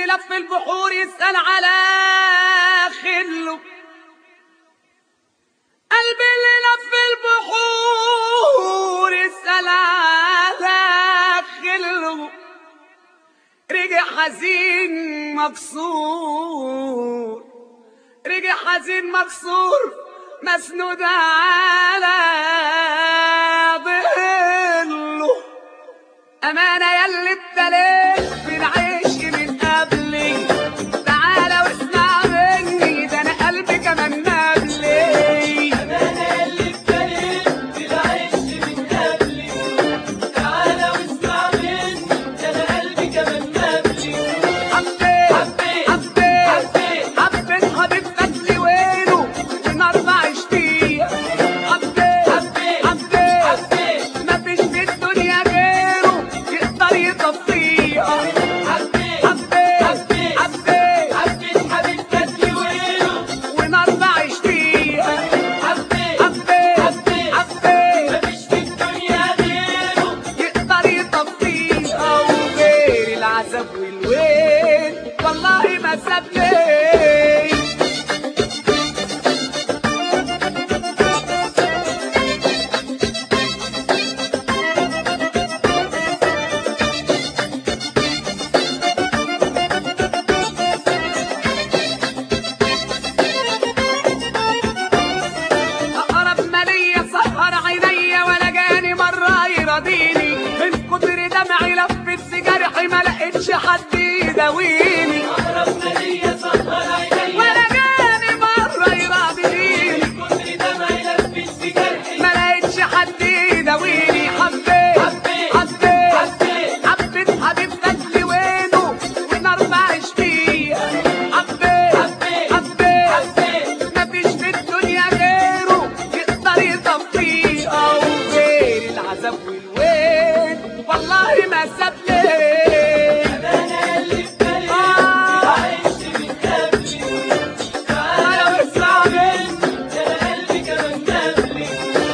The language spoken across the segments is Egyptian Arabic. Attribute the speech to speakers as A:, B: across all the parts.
A: لف البحور يسأل على خله قلبي اللي لف البحور يسأل على خله رجع حزين مكسور رجع حزين مكسور مسنود على ظله أمانة يلي ابتليت بالعيش من قبلي تعالى واسمع مني ده أنا قلبي كمان نابلي
B: أمانة يلي ابتليت بالعيش من قبلي تعالى واسمع مني ده أنا قلبي كمان نابلي
A: حبيت
B: حبيت
A: حبيت حبيت حبيبتك لوينه ونار بعيش فيها حبيت
B: حبيت
A: حبيت
B: حبيت
A: مفيش في الدنيا غيره يقدر يطفيها
B: حبيت
A: حبيت
B: حبيت
A: حبيت
B: حبيت حبيبتك لوينه
A: ونار بعيش فيها
B: حبيت
A: حبيت
B: حبيت
A: حبيت
B: مفيش في الدنيا غيره
A: يقدر يطفيها وغير العذاب والويل والله ما سابني أقرب ما ليا سهر عينيا ولا جاني مرة يراضيني من كتر دمعي لفت جرحي ما لقيتش حد يداويني
B: أقرب ما ليا سهر عينيا
A: ولا جاني مرة يراضيني
B: كتر دمعي لفت في جرحي
A: ما لقيتش حد يداويني حبيت
B: حبيت
A: حبيت
B: حبيت
A: حبيت حبيبتك لوينه ونار بعيش فيها حبيت
B: حبيت
A: حبيت
B: حبيت
A: مفيش في الدنيا غيره يقدر يطفيها وغير العذاب والويل والله ما سابني
B: أمانة يلي ابتليت بالعيش من قبلي تعالى واسمع مني ده أنا قلبي كمان نابلي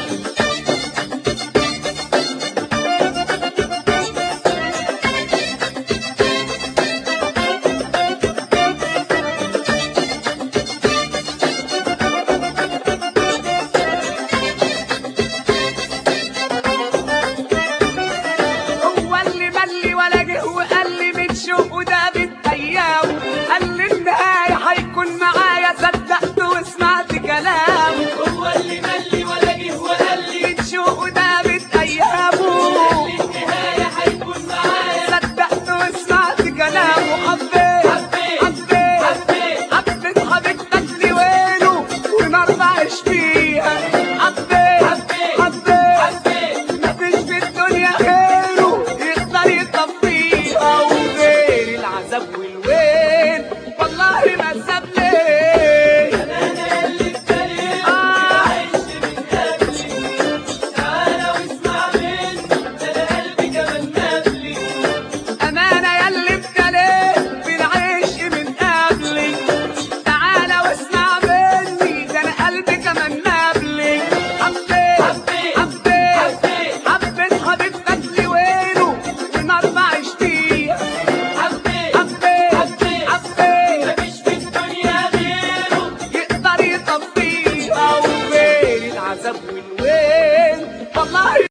A: هو اللي ملي ولا جه وقال لي من شوقه ده بتأيام قال لي النهاية هيكون معايا صدقت وسمعت كلامه
B: هو اللي ملي ولا جه وقال لي
A: من شوقه ده بتأيامه
B: النهاية هيكون معايا
A: صدقت وسمعت كلامه حبيت
B: حبيت
A: حبيت
B: حبيت
A: حبيت حبيبتك لوينه ونار بعيش فيها حبيت
B: حبيت
A: حبيت
B: حبيت
A: مفيش في الدنيا غيره يقدر يطفيها وغير العذاب والويل والله ما سابني
B: أمانة يلي ابتليت بالعيش من قبلي تعالى واسمع مني ده أنا قلبي كمان نابلي
A: أمانة يلي ابتليت بالعيش من قبلي تعالى واسمع مني ده أنا قلبي كمان نابلي حبيت
B: حبيت
A: حبيت
B: حبيت
A: حبيت حبيبتك لوينه ونار بعيش فيها
B: حبيت
A: حبيت
B: حبيت
A: حبيت
B: مفيش في الدنيا غيره
A: يقدر يطفيها وغير العذاب والويل والله